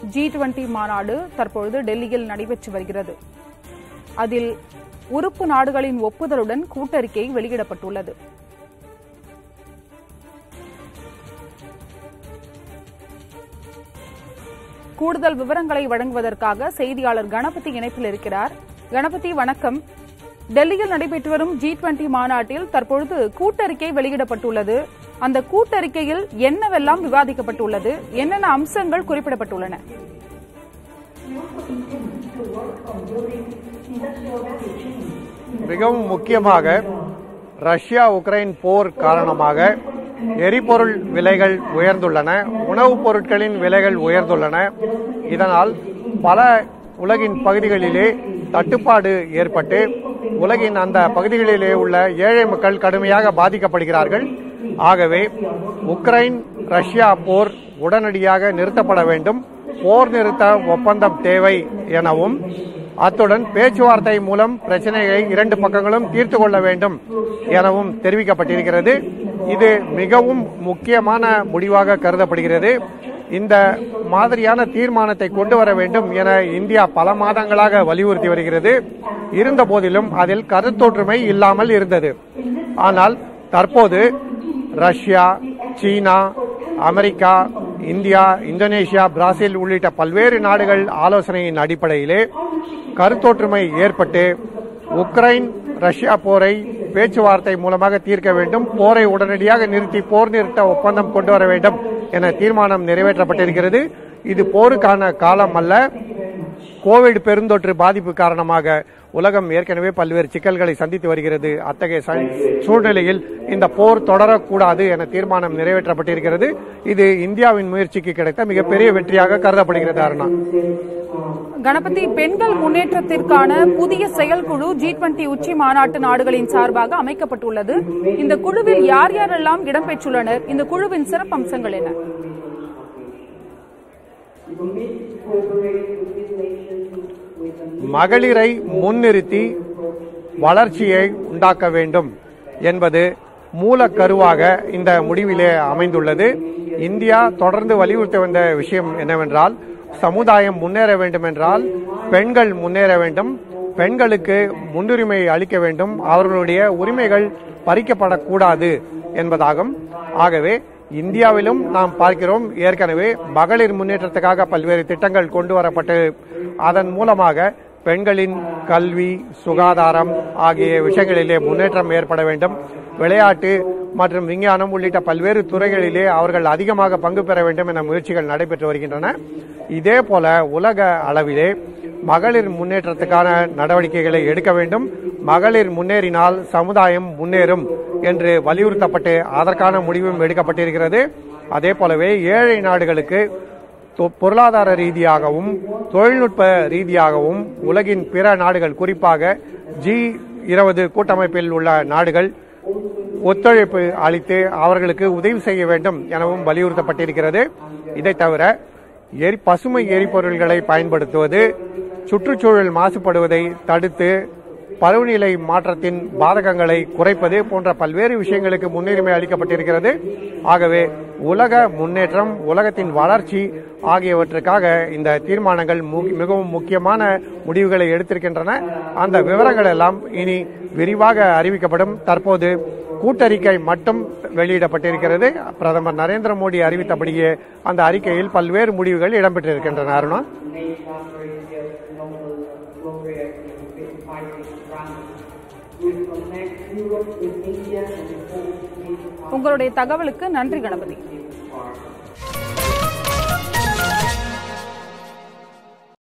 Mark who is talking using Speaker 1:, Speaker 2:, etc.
Speaker 1: G twenty மாநாடு தற்பொழுது டெல்லியில் நடைபெற்று வருகிறது அதில் உறுப்பு நாடுகளின் ஒப்புதலுடன் கூட்டறிக்கை வெளியிடப்பட்டுள்ளது கூடுதல் விவரங்களை வழங்குவதற்காக செய்தியாளர் கணபதி இணைப்பில் இருக்கிறார் கணபதி வணக்கம் டெல்லியில் நடைபெற்று வரும் ஜி டுவெண்டி மாநாட்டில் தற்பொழுது கூட்டறிக்கை வெளியிடப்பட்டுள்ளது அந்த கூட்டறிக்கையில் என்னவெல்லாம் விவாதிக்கப்பட்டுள்ளது என்னென்ன அம்சங்கள் குறிப்பிடப்பட்டுள்ளன
Speaker 2: மிகவும் முக்கியமாக ரஷ்யா உக்ரைன் போர் காரணமாக எரிபொருள் விலைகள் உயர்ந்துள்ளன உணவுப் பொருட்களின் விலைகள் உயர்ந்துள்ளன இதனால் பல உலகின் பகுதிகளிலே தட்டுப்பாடு ஏற்பட்டு உலகின் அந்த பகுதிகளிலே உள்ள ஏழை மக்கள் கடுமையாக பாதிக்கப்படுகிறார்கள் ஆகவே உக்ரைன் ரஷ்யா போர் உடனடியாக நிறுத்தப்பட வேண்டும் போர் நிறுத்த ஒப்பந்தம் தேவை எனவும் அத்துடன் பேச்சுவார்த்தை மூலம் பிரச்சனைகளை இரண்டு பக்கங்களும் தீர்த்து கொள்ள வேண்டும் எனவும் தெரிவிக்கப்பட்டிருக்கிறது இது மிகவும் முக்கியமான முடிவாக கருதப்படுகிறது இந்த மாதிரியான தீர்மானத்தை கொண்டு வர வேண்டும் என இந்தியா பல மாதங்களாக வலியுறுத்தி வருகிறது இருந்த போதிலும் அதில் கருத்தொற்றுமை இல்லாமல் இருந்தது ஆனால் தற்போது Russia China America India Indonesia Brazil உள்ளிட்ட பல்வேறு நாடுகள் ஆலோசனையின் அடிப்படையிலே கருத்தொற்றுமை ஏற்பட்டு உக்ரைன் ரஷ்யா போரை பேச்சுவார்த்தை மூலமாக தீர்க்க வேண்டும் போரை உடனடியாக நிறுத்தி போர் நிறுத்த ஒப்பந்தம் கொண்டு வர வேண்டும் என தீர்மானம் நிறைவேற்றப்பட்டிருக்கிறது இது போருக்கான காலம் அல்ல கோவிட் பெருந்தொற்று பாதிப்பு காரணமாக உலகம் ஏற்கனவே பல்வேறு சிக்கல்களை சந்தித்து வருகிறது அத்தகைய ச- சூழ்நிலையில் இந்த போர் தொடரக்கூடாது என தீர்மானம் நிறைவேற்றப்பட்டிருக்கிறது இது இந்தியாவின் முயற்சிக்கு கிடைத்த மிகப்பெரிய வெற்றியாக கருதப்படுகிறது அருணா
Speaker 1: கணபதி பெண்கள் முன்னேற்றத்திற்கான புதிய செயல்குழு ஜி டுவெண்டி உச்சி மாநாட்டு நாடுகளின் சார்பாக அமைக்கப்பட்டுள்ளது இந்த குழுவில் யார் யாரெல்லாம் இடம்பெற்றுள்ளனர் இந்த குழுவின் சிறப்பம்சங்கள் என்ன
Speaker 2: மகளிரை முன்னிறுத்தி வளர்ச்சியை உண்டாக்க வேண்டும் என்பது மூலக்கருவாக இந்த முடிவிலே அமைந்துள்ளது இந்தியா தொடர்ந்து வலியுறுத்தி வந்த விஷயம் என்னவென்றால் சமுதாயம் முன்னேற வேண்டும் என்றால் பெண்கள் முன்னேற வேண்டும் பெண்களுக்கு முன்னுரிமை அளிக்க வேண்டும் அவர்களுடைய உரிமைகள் பறிக்கப்படக்கூடாது என்பதாகும் ஆகவே இந்தியாவிலும் நாம் பார்க்கிறோம் ஏற்கனவே மகளிர் முன்னேற்றத்துக்காக பல்வேறு திட்டங்கள் கொண்டு வரப்பட்டு அதன் மூலமாக பெண்களின் கல்வி சுகாதாரம் ஆகிய விஷயங்களிலே முன்னேற்றம் ஏற்பட வேண்டும் விளையாட்டு மற்றும் விஞ்ஞானம் உள்ளிட்ட பல்வேறு துறைகளிலே அவர்கள் அதிகமாக பங்கு பெற வேண்டும் என முயற்சிகள் நடைபெற்று வருகின்றன இதே போல உலக அளவிலே மகளிர் முன்னேற்றத்துக்கான நடவடிக்கைகளை எடுக்க வேண்டும் மகளிர் முன்னேறினால் சமுதாயம் முன்னேறும் என்று வலியுறுத்தப்பட்டு அதற்கான முடிவும் எடுக்கப்பட்டிருக்கிறது அதே போலவே ஏழை நாடுகளுக்கு தொ- பொருளாதார ரீதியாகவும் தொழில்நுட்ப ரீதியாகவும் உலகின் பிற நாடுகள் குறிப்பாக ஜி இருபது கூட்டமைப்பில் உள்ள நாடுகள் ஒத்துழைப்பு அளித்து அவர்களுக்கு உதவி செய்ய வேண்டும் எனவும் வலியுறுத்தப்பட்டிருக்கிறது இதை தவிர எரி பசுமை எரிபொருள்களை பயன்படுத்துவது சுற்றுச்சூழல் மாசுபடுவதை தடுத்து பருவநிலை மாற்றத்தின் பாதகங்களை குறைப்பது போன்ற பல்வேறு விஷயங்களுக்கு முன்னுரிமை அளிக்கப்பட்டிருக்கிறது ஆகவே உலக முன்னேற்றம் உலகத்தின் வளர்ச்சி ஆகியவற்றுக்காக இந்த தீர்மானங்கள் மு- மிகவும் முக்கியமான முடிவுகளை எடுத்திருக்கின்றன அந்த விவரங்கள் எல்லாம் இனி விரிவாக அறிவிக்கப்படும் தற்போது கூட்டறிக்கை மட்டும் வெளியிடப்பட்டிருக்கிறது பிரதமர் நரேந்திர மோடி அறிவித்தபடியே அந்த அறிக்கையில் பல்வேறு முடிவுகள் இடம்பெற்றிருக்கின்றன அருணா
Speaker 1: உங்களுடைய தகவலுக்கு நன்றி கணபதி